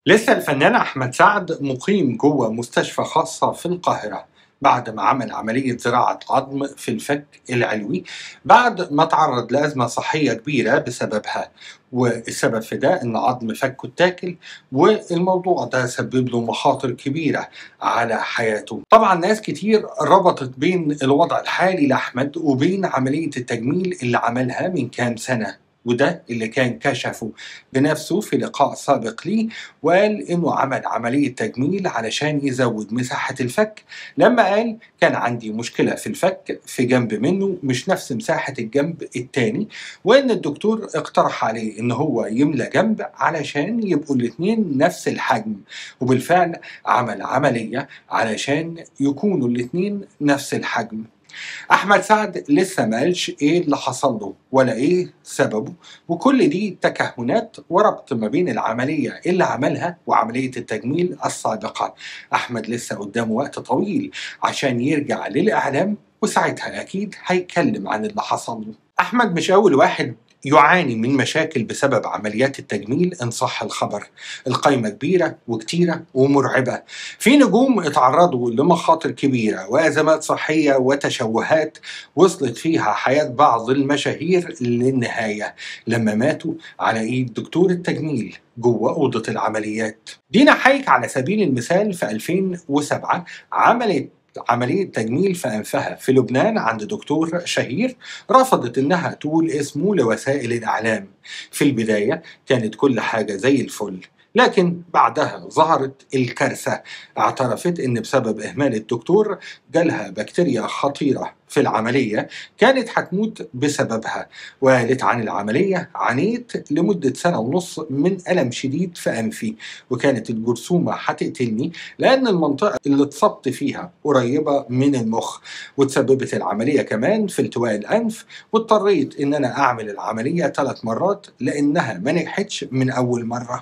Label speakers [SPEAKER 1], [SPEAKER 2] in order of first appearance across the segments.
[SPEAKER 1] لسه الفنان أحمد سعد مقيم جوه مستشفى خاصة في القاهرة بعد ما عمل عملية زراعة عظم في الفك العلوي بعد ما تعرض لأزمة صحية كبيرة بسببها والسبب في ده ان عظم فكه اتاكل والموضوع ده سبب له مخاطر كبيره على حياته. طبعا ناس كتير ربطت بين الوضع الحالي لاحمد وبين عمليه التجميل اللي عملها من كام سنه وده اللي كان كشفه بنفسه في لقاء سابق ليه وقال انه عمل عمليه تجميل علشان يزود مساحه الفك لما قال كان عندي مشكله في الفك في جنب منه مش نفس مساحه الجنب التاني وان الدكتور اقترح عليه ان هو يملى جنب علشان يبقوا الاتنين نفس الحجم وبالفعل عمل عمليه علشان يكونوا الاتنين نفس الحجم احمد سعد لسه ما قالش ايه اللي حصل له ولا ايه سببه وكل دي تكهنات وربط ما بين العمليه اللي عملها وعمليه التجميل السابقه احمد لسه قدامه وقت طويل عشان يرجع للاعلام وساعتها اكيد هيتكلم عن اللي حصل له احمد مش اول واحد يعاني من مشاكل بسبب عمليات التجميل ان صح الخبر القايمة كبيرة وكتيرة ومرعبة في نجوم اتعرضوا لمخاطر كبيرة وأزمات صحية وتشوهات وصلت فيها حياة بعض المشاهير للنهاية لما ماتوا على إيد دكتور التجميل جوه أوضة العمليات دينا حيك على سبيل المثال في 2007 عملت عملية تجميل في أنفها في لبنان عند دكتور شهير رفضت إنها تقول اسمه لوسائل الإعلام في البداية كانت كل حاجة زي الفل لكن بعدها ظهرت الكارثة اعترفت ان بسبب اهمال الدكتور جالها بكتيريا خطيرة في العملية كانت هتموت بسببها وقالت عن العملية عانيت لمدة سنة ونص من ألم شديد في أنفي وكانت الجرثومة هتقتلني لأن المنطقة اللي اتصبت فيها قريبة من المخ وتسببت العملية كمان في التواء الأنف واضطريت إن أنا أعمل العملية ثلاث مرات لأنها ما نجحتش من أول مرة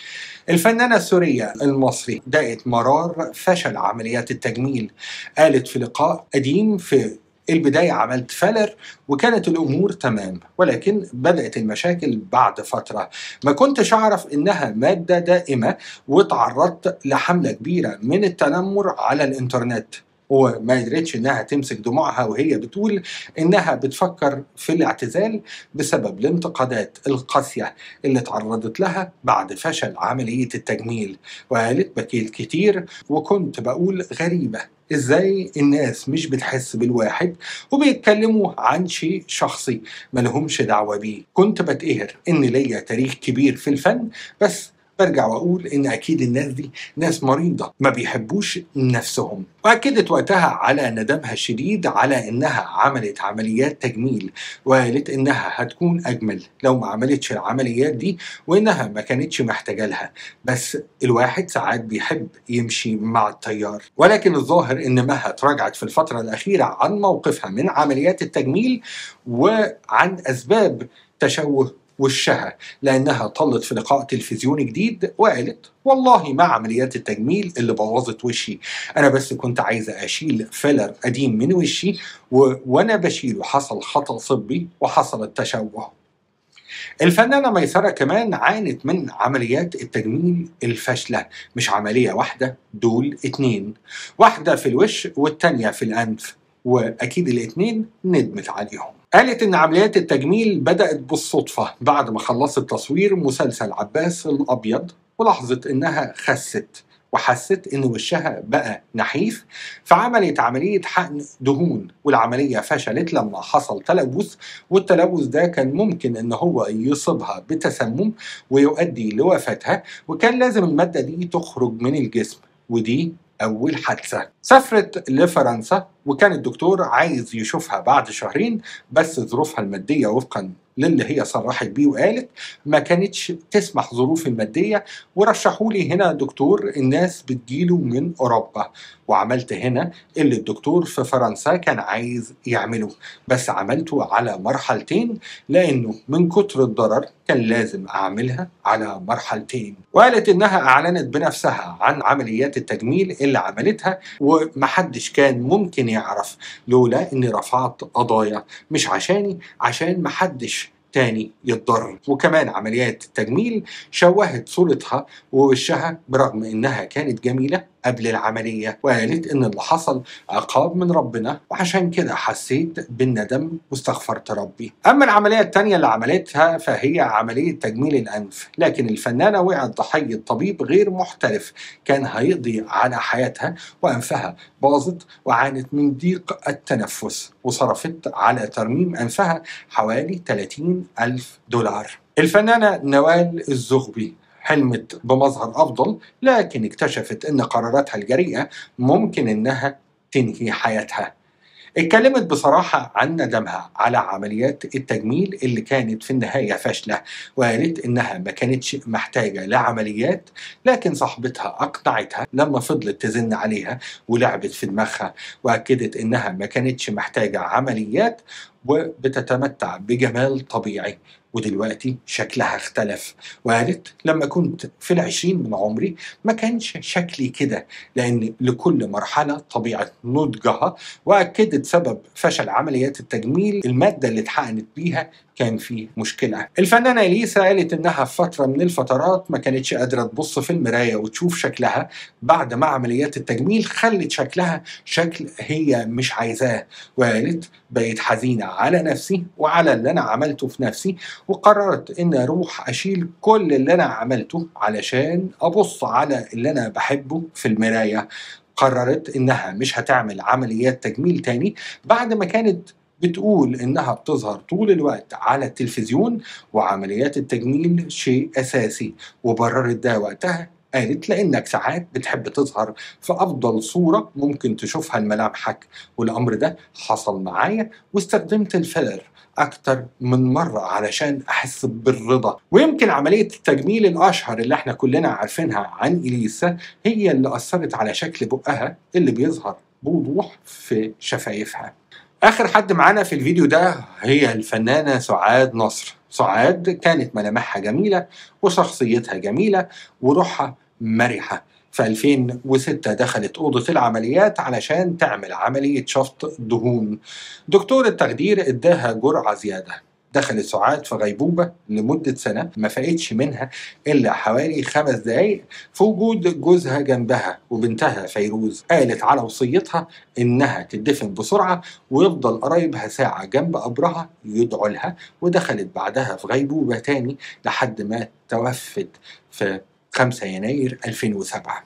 [SPEAKER 1] الفنانة السورية المصري دقت مرار فشل عمليات التجميل قالت في لقاء قديم في البداية عملت فلر وكانت الأمور تمام ولكن بدأت المشاكل بعد فترة ما كنتش أعرف إنها مادة دائمة وتعرضت لحملة كبيرة من التنمر على الإنترنت وما قدرتش انها تمسك دموعها وهي بتقول انها بتفكر في الاعتزال بسبب الانتقادات القاسيه اللي تعرضت لها بعد فشل عمليه التجميل وقالت بكيت كتير وكنت بقول غريبه ازاي الناس مش بتحس بالواحد وبيتكلموا عن شيء شخصي ملهمش دعوه بيه كنت بتقهر ان ليا تاريخ كبير في الفن بس برجع واقول ان اكيد الناس دي ناس مريضه ما بيحبوش نفسهم واكدت وقتها على ندمها الشديد على انها عملت عمليات تجميل وقالت انها هتكون اجمل لو ما عملتش العمليات دي وانها ما كانتش محتاجه لها بس الواحد ساعات بيحب يمشي مع التيار ولكن الظاهر ان مها تراجعت في الفتره الاخيره عن موقفها من عمليات التجميل وعن اسباب تشوه وشها لانها طلت في لقاء تلفزيوني جديد وقالت والله ما عمليات التجميل اللي بوظت وشي انا بس كنت عايزه اشيل فيلر قديم من وشي و... وانا بشيله حصل خطا طبي وحصل التشوه الفنانة ميسرة كمان عانت من عمليات التجميل الفاشلة مش عملية واحدة دول اتنين واحدة في الوش والتانية في الأنف وأكيد الاتنين ندمت عليهم قالت إن عمليات التجميل بدأت بالصدفة بعد ما خلصت تصوير مسلسل عباس الأبيض ولاحظت إنها خست وحست إن وشها بقى نحيف فعملت عملية حقن دهون والعملية فشلت لما حصل تلوث والتلوث ده كان ممكن إن هو يصيبها بتسمم ويؤدي لوفاتها وكان لازم المادة دي تخرج من الجسم ودي أول حادثة سافرت لفرنسا وكان الدكتور عايز يشوفها بعد شهرين بس ظروفها المادية وفقا للي هي صرحت بيه وقالت ما كانتش تسمح ظروف المادية ورشحوا لي هنا دكتور الناس بتجيله من أوروبا وعملت هنا اللي الدكتور في فرنسا كان عايز يعمله بس عملته على مرحلتين لأنه من كتر الضرر كان لازم أعملها على مرحلتين وقالت إنها أعلنت بنفسها عن عمليات التجميل اللي عملتها ومحدش كان ممكن يعرف لولا إني رفعت قضايا مش عشاني عشان محدش تاني يتضرر وكمان عمليات التجميل شوهت صورتها ووشها برغم انها كانت جميلة قبل العملية وقالت ان اللي حصل عقاب من ربنا وعشان كده حسيت بالندم واستغفرت ربي اما العملية التانية اللي عملتها فهي عملية تجميل الانف لكن الفنانة وقعت ضحية طبيب غير محترف كان هيقضي على حياتها وانفها باظت وعانت من ضيق التنفس وصرفت على ترميم انفها حوالي 30 ألف دولار الفنانة نوال الزغبي حلمت بمظهر أفضل لكن اكتشفت أن قراراتها الجريئة ممكن أنها تنهي حياتها اتكلمت بصراحة عن ندمها على عمليات التجميل اللي كانت في النهاية فاشلة وقالت إنها ما كانتش محتاجة لعمليات لكن صاحبتها أقنعتها لما فضلت تزن عليها ولعبت في دماغها وأكدت إنها ما كانتش محتاجة عمليات وبتتمتع بجمال طبيعي ودلوقتي شكلها اختلف وقالت لما كنت في العشرين من عمري ما كانش شكلي كده لأن لكل مرحلة طبيعة نضجها وأكدت سبب فشل عمليات التجميل المادة اللي اتحقنت بيها كان فيه مشكلة الفنانة إليسا قالت إنها في فترة من الفترات ما كانتش قادرة تبص في المراية وتشوف شكلها بعد ما عمليات التجميل خلت شكلها شكل هي مش عايزاه وقالت بقيت حزينة على نفسي وعلى اللي أنا عملته في نفسي وقررت إن أروح أشيل كل اللي أنا عملته علشان أبص على اللي أنا بحبه في المراية قررت إنها مش هتعمل عمليات تجميل تاني بعد ما كانت بتقول انها بتظهر طول الوقت على التلفزيون وعمليات التجميل شيء اساسي وبررت ده وقتها قالت لانك ساعات بتحب تظهر في افضل صوره ممكن تشوفها لملامحك والامر ده حصل معايا واستخدمت الفيلر أكتر من مرة علشان أحس بالرضا ويمكن عملية التجميل الأشهر اللي احنا كلنا عارفينها عن إليسا هي اللي أثرت على شكل بقها اللي بيظهر بوضوح في شفايفها اخر حد معانا في الفيديو ده هي الفنانه سعاد نصر سعاد كانت ملامحها جميله وشخصيتها جميله وروحها مرحه في 2006 دخلت أوضة العمليات علشان تعمل عملية شفط دهون دكتور التخدير اداها جرعة زيادة دخلت سعاد في غيبوبة لمدة سنة ما فاقتش منها إلا حوالي خمس دقايق في وجود جوزها جنبها وبنتها فيروز قالت على وصيتها إنها تدفن بسرعة ويفضل قرايبها ساعة جنب قبرها يدعوا لها ودخلت بعدها في غيبوبة تاني لحد ما توفت في 5 يناير 2007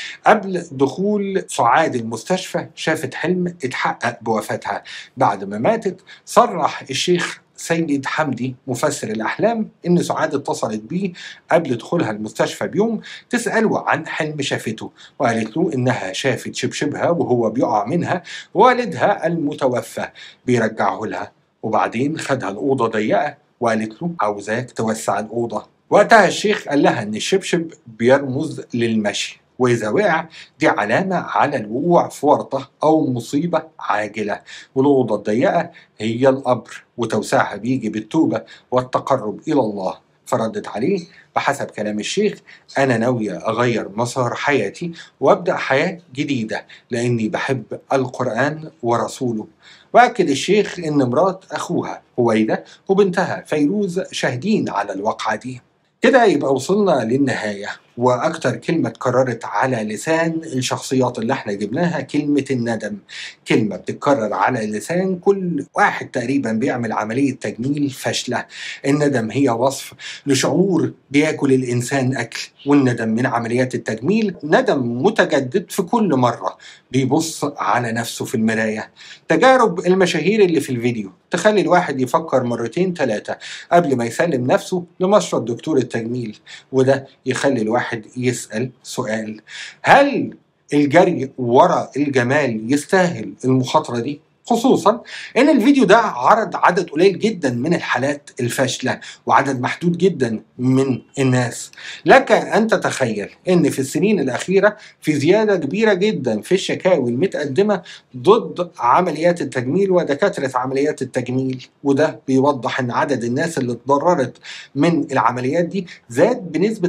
[SPEAKER 1] قبل دخول سعاد المستشفى شافت حلم اتحقق بوفاتها بعد ما ماتت صرح الشيخ سيد حمدي مفسر الأحلام إن سعاد اتصلت بيه قبل دخولها المستشفى بيوم تسأله عن حلم شافته وقالت له إنها شافت شبشبها وهو بيقع منها والدها المتوفى بيرجعه لها وبعدين خدها الأوضة ضيقة وقالت له عاوزاك توسع الأوضة وقتها الشيخ قال لها إن الشبشب بيرمز للمشي وإذا وقع دي علامة على الوقوع في ورطة أو مصيبة عاجلة والأوضة الضيقة هي القبر وتوسعها بيجي بالتوبة والتقرب إلى الله فردت عليه بحسب كلام الشيخ أنا ناوية أغير مسار حياتي وأبدأ حياة جديدة لأني بحب القرآن ورسوله وأكد الشيخ إن مرات أخوها هويدة وبنتها فيروز شاهدين على الواقعة دي كده يبقى وصلنا للنهاية وأكتر كلمة اتكررت على لسان الشخصيات اللي احنا جبناها كلمة الندم كلمة بتتكرر على لسان كل واحد تقريبا بيعمل عملية تجميل فاشلة الندم هي وصف لشعور بياكل الإنسان أكل والندم من عمليات التجميل ندم متجدد في كل مرة بيبص على نفسه في المراية تجارب المشاهير اللي في الفيديو تخلي الواحد يفكر مرتين ثلاثة قبل ما يسلم نفسه لمشرط دكتور التجميل وده يخلي الواحد يسأل سؤال هل الجري ورا الجمال يستاهل المخاطرة دي؟ خصوصا ان الفيديو ده عرض عدد قليل جدا من الحالات الفاشله وعدد محدود جدا من الناس لك ان تتخيل ان في السنين الاخيره في زياده كبيره جدا في الشكاوي المتقدمه ضد عمليات التجميل ودكاتره عمليات التجميل وده بيوضح ان عدد الناس اللي اتضررت من العمليات دي زاد بنسبه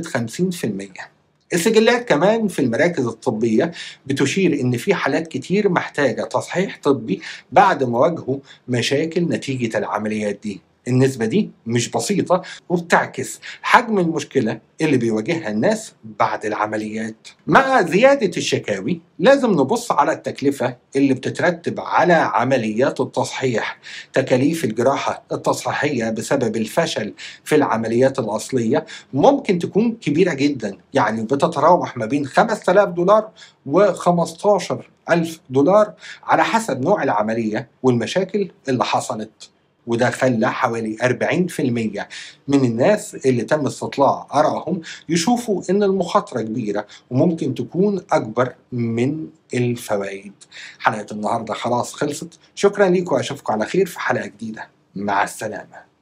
[SPEAKER 1] 50% السجلات كمان في المراكز الطبية بتشير إن في حالات كتير محتاجة تصحيح طبي بعد ما واجهوا مشاكل نتيجة العمليات دي النسبة دي مش بسيطة وبتعكس حجم المشكلة اللي بيواجهها الناس بعد العمليات مع زيادة الشكاوي لازم نبص على التكلفة اللي بتترتب على عمليات التصحيح تكاليف الجراحة التصحيحية بسبب الفشل في العمليات الأصلية ممكن تكون كبيرة جدا يعني بتتراوح ما بين 5000 دولار و 15000 دولار على حسب نوع العملية والمشاكل اللي حصلت وده خلى حوالي 40% من الناس اللي تم استطلاع آرائهم يشوفوا إن المخاطرة كبيرة وممكن تكون أكبر من الفوائد حلقة النهاردة خلاص خلصت شكرا ليكم وأشوفكم على خير في حلقة جديدة مع السلامة